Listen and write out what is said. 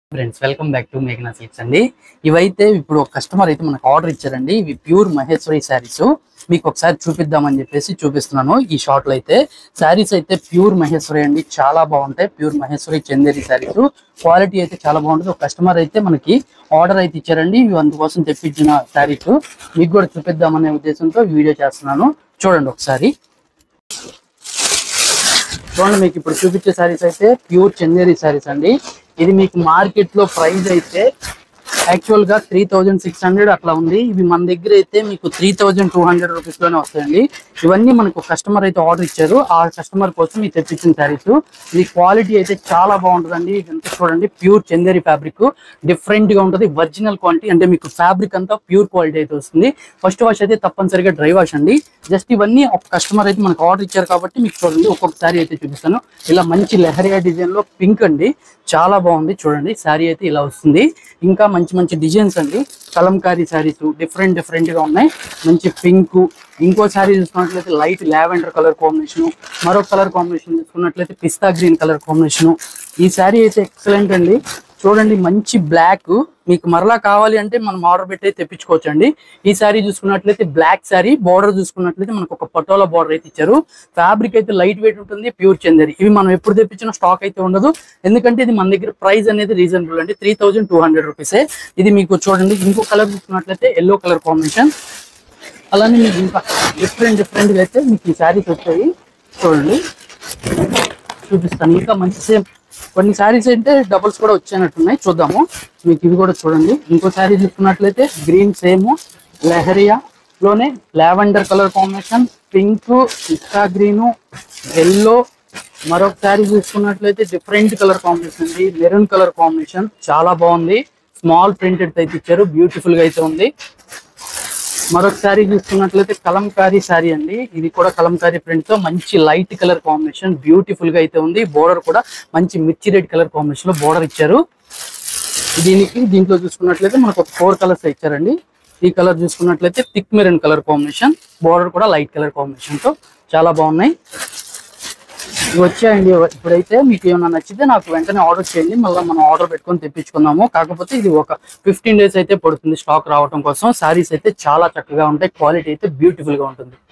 friends welcome back to మేఘనా సీట్స్ అండి ఇవైతే ఇప్పుడు ఒక కస్టమర్ అయితే మనకు ఆర్డర్ ఇచ్చారండి ఇవి ప్యూర్ మహేశ్వరి శారీస్ మీకు ఒకసారి చూపిద్దామని చెప్పేసి చూపిస్తున్నాను ఈ షార్ట్ లో అయితే శారీస్ అయితే ప్యూర్ మహేశ్వరి అండి చాలా బాగుంటాయి ప్యూర్ మహేశ్వరి చందేరి శారీస్ క్వాలిటీ అయితే చాలా బాగుంటుంది ఒక కస్టమర్ అయితే మనకి ఆర్డర్ అయితే ఇచ్చారండి ఇవి అందుకోసం తెప్పించిన శారీస్ మీకు కూడా చూపిద్దామనే ఉద్దేశంతో వీడియో చేస్తున్నాను చూడండి ఒకసారి చూడండి మీకు ఇప్పుడు చూపించే శారీస్ అయితే ప్యూర్ చందేరి శారీస్ అండి ఇది మీకు మార్కెట్ లో ప్రైస్ అయితే యాక్చువల్ గా త్రీ థౌజండ్ సిక్స్ హండ్రెడ్ అట్లా ఉంది ఇవి మన దగ్గర అయితే మీకు three thousand two hundred rupees లోనే వస్తాయండి ఇవన్నీ మనకు కస్టమర్ అయితే ఆర్డర్ ఇచ్చారు ఆ కస్టమర్ కోసం మీకు తెప్పించిన శారీస్ ఇది క్వాలిటీ అయితే చాలా బాగుంటుందండి ఇదంతా చూడండి ప్యూర్ చందేరి ఫ్యాబ్రిక్ డిఫరెంట్ గా ఉంటుంది ఒరిజినల్ క్వాలిటీ అంటే మీకు ఫ్యాబ్రిక్ అంతా ప్యూర్ క్వాలిటీ అయితే వస్తుంది ఫస్ట్ వాష్ అయితే తప్పనిసరిగా డ్రై వాష్ అండి జస్ట్ ఇవన్నీ ఒక కస్టమర్ అయితే మనకు ఆర్డర్ ఇచ్చారు కాబట్టి మీకు చూడండి ఒక్కొక్క శారీ అయితే చూపిస్తాను ఇలా మంచి లెహరియా డిజైన్ లో పింక్ అండి చాలా బాగుంది చూడండి శారీ అయితే ఇలా వస్తుంది ఇంకా మంచి మంచి డిజైన్స్ అండి కలంకారీ శారీస్ డిఫరెంట్ డిఫరెంట్ గా ఉన్నాయి మంచి పింక్ ఇంకో శారీ చూసుకున్నట్లయితే లైట్ లావెండర్ కలర్ కాంబినేషన్ మరో కలర్ కాంబినేషన్ చూసుకున్నట్లయితే పిస్తా గ్రీన్ కలర్ కాంబినేషన్ ఈ శారీ అయితే ఎక్సలెంట్ అండి చూడండి మంచి బ్లాక్ మీకు మరలా కావాలి అంటే మనం ఆర్డర్ పెట్టి తెప్పించుకోవచ్చు అండి ఈ శారీ చూసుకున్నట్లయితే బ్లాక్ శారీ బార్డర్ చూసుకున్నట్లయితే మనకు ఒక పటోలా బార్డర్ అయితే ఇచ్చారు ఫ్యాబ్రిక్ అయితే లైట్ వెయిట్ ఉంటుంది ప్యూర్ చందేరి ఇవి మనం ఎప్పుడు తెప్పించిన స్టాక్ అయితే ఉండదు ఎందుకంటే ఇది మన దగ్గర ప్రైస్ అనేది రీజనబుల్ అండి త్రీ థౌజండ్ టూ హండ్రెడ్ రూపీసే ఇది మీకు చూడండి ఇంకో కలర్ చూసుకున్నట్లయితే ఎల్లో కలర్ కాంబినేషన్ అలానే మీకు ఇంకా డిఫరెంట్ డిఫరెంట్ గా అయితే మీకు ఈ శారీస్ వచ్చాయి చూడండి చూపిస్తాను ఇంకా మంచి సేమ్ కొన్ని శారీస్ అంటే డబుల్స్ కూడా వచ్చేనట్టున్నాయి చూద్దాము మీకు ఇవి కూడా చూడండి ఇంకో శారీ చూసుకున్నట్లయితే గ్రీన్ సేమ్ లెహరియా లోనే lavender colour combination pink pista green yellow మరొక శారీ చూసుకున్నట్లయితే డిఫరెంట్ కలర్ కాంబినేషన్ ఉంది మెరూన్ కలర్ కాంబినేషన్ చాలా బాగుంది స్మాల్ ప్రింటెడ్ అయితే ఇచ్చారు బ్యూటిఫుల్ గా అయితే ఉంది మరొక శారీ చూసుకున్నట్లయితే కలంకారీ శారీ అండి ఇది కూడా కలంకారీ ప్రింట్ తో మంచి లైట్ కలర్ కాంబినేషన్ బ్యూటిఫుల్ గా అయితే ఉంది బోర్డర్ కూడా మంచి మిర్చి రెడ్ కలర్ కాంబినేషన్ లో బోర్డర్ ఇచ్చారు దీనికి దీంట్లో చూసుకున్నట్లయితే మనకు ఒక ఫోర్ కలర్స్ ఇచ్చారండి ఈ కలర్ చూసుకున్నట్లయితే thick maroon colour combination border కూడా లైట్ కలర్ కాంబినేషన్ తో చాలా బాగున్నాయి ఇవి వచ్చాయండి ఇప్పుడైతే మీకు ఏమైనా నచ్చితే నాకు వెంటనే ఆర్డర్ చేయండి మళ్ళీ మనం ఆర్డర్ పెట్టుకొని తెప్పించుకుందాము కాకపోతే ఇది ఒక ఫిఫ్టీన్ డేస్ అయితే పడుతుంది స్టాక్ రావడం కోసం శారీస్ అయితే చాలా చక్కగా ఉంటాయి క్వాలిటీ అయితే బ్యూటిఫుల్ గా ఉంటుంది